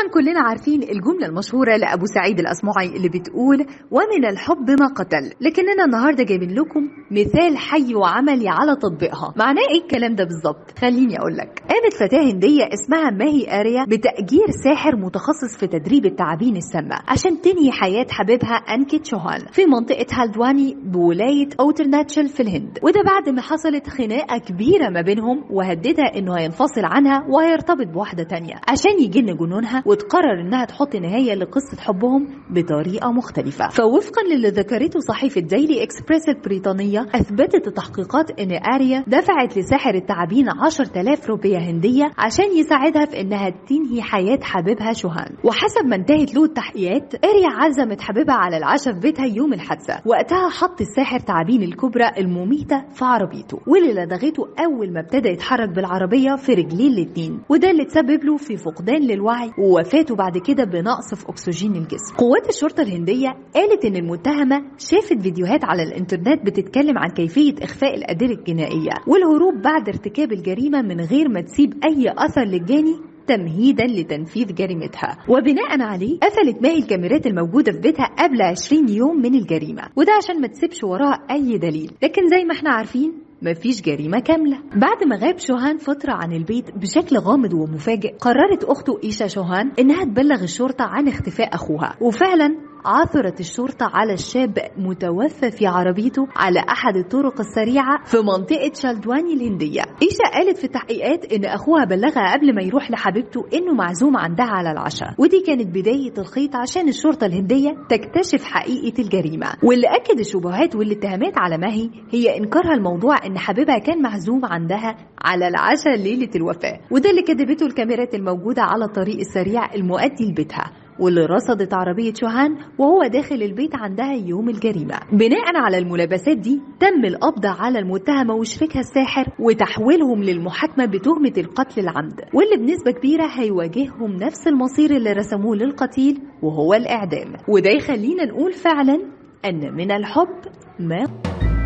طبعا كلنا عارفين الجملة المشهورة لأبو سعيد الأسمعي اللي بتقول ومن الحب ما قتل لكننا النهاردة جايبين لكم مثال حي وعملي على تطبيقها معناه ايه الكلام ده بالظبط خليني اقول لك قامت فتاة هندية اسمها ماهي آريا بتأجير ساحر متخصص في تدريب التعابين السامة عشان تنهي حياة حبيبها أنكيت شوهان في منطقة هالدواني بولاية أوترناتشل في الهند وده بعد ما حصلت خناقة كبيرة ما بينهم وهددها انه هينفصل عنها وهيرتبط بواحدة تانية عشان يجن جنونها وتقرر انها تحط نهاية لقصة حبهم بطريقة مختلفة فوفقا للي ذكرته صحيفة ديلي اكسبريس البريطانية اثبتت التحقيقات ان اريا دفعت لساحر التعابين 10000 روبية هندية عشان يساعدها في انها تنهي حياة حبيبها شوهان وحسب ما انتهت له التحقيقات اريا عزمت حبيبها على العشاء في بيتها يوم الحادثة وقتها حط الساحر تعابين الكبرى المميتة في عربيته واللي لدغته اول ما ابتدى يتحرك بالعربية في رجليه الاتنين وده اللي تسبب له في فقدان للوعي ووفاته بعد كده بنقص في اكسجين الجسم قوات الشرطة الهندية قالت ان المتهمة شافت فيديوهات على الانترنت بتتكلم عن كيفية اخفاء الادلة الجنائية والهروب بعد ارتكاب الجريمة من غير ما تسيب اي اثر للجاني تمهيدا لتنفيذ جريمتها وبناء عليه قفلت ماهي الكاميرات الموجودة في بيتها قبل 20 يوم من الجريمة وده عشان ما تسيبش وراها أي دليل لكن زي ما احنا عارفين مفيش جريمة كاملة بعد ما غاب شوهان فترة عن البيت بشكل غامض ومفاجئ قررت أخته إيشا شوهان إنها تبلغ الشرطة عن اختفاء أخوها وفعلا عثرت الشرطة على الشاب متوفى في عربيته على أحد الطرق السريعة في منطقة شالدواني الهندية إيشا قالت في التحقيقات إن أخوها بلغها قبل ما يروح لحبيبته إنه معزوم عندها على العشاء ودي كانت بداية الخيط عشان الشرطة الهندية تكتشف حقيقة الجريمة واللي أكد الشبهات والاتهامات على ماهي هي إنكارها الموضوع إن حبيبها كان معزوم عندها على العشاء ليلة الوفاة وده اللي كذبته الكاميرات الموجودة على الطريق السريع المؤدي لبيتها واللي رصدت عربية شوهان وهو داخل البيت عندها يوم الجريمة بناء على الملابسات دي تم القبض على المتهمة وشريكها الساحر وتحويلهم للمحاكمة بتهمة القتل العمد واللي بنسبة كبيرة هيواجههم نفس المصير اللي رسموه للقتيل وهو الإعدام وده يخلينا نقول فعلا أن من الحب ما